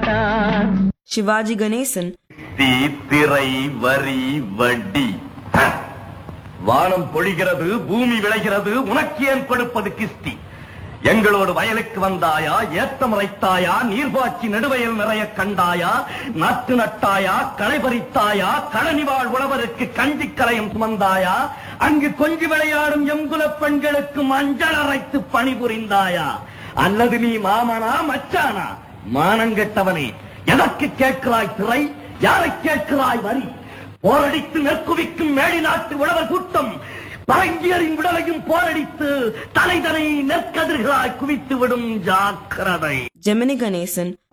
மாட்டார் Shivaji Ganesan, தீ திரை வரி வட்டி ஹ! வானம் பொழிகிறது பூமி விளைகிறது உனக்கு ஏன் கொடுப்பது கிஸ்தி எங்களோடு வயலுக்கு வந்தாயா ஏத்தம் இறைத்தாயா நீர்பாய்ச்சி நெடுவயல் நிறைய கண்டாயா நாட்டு நட்டாயா களை பறித்தாயா களனிவாழ் உழவருக்கு கஞ்சி கலையும் சுமந்தாயா அங்கு கொஞ்சி விளையாடும் எங்குலப் பெண்களுக்கு மஞ்சள் அரைத்து பணிபுரிந்தாயா அல்லது நீ மாமனா மச்சானா மானங்கெட்டவனே எதற்கு கேட்கிறாய் திரை யாரை கேட்கிறாய் வரி போரடித்து நெற்குவிக்கும் மேடி நாட்டு உழவர் கூட்டம் பரங்கியரின் விடலையும் போரடித்து தலைதனை நெற்கதிர்களாய் குவித்து விடும் ஜாக்கிரதை Gemini Ganesan,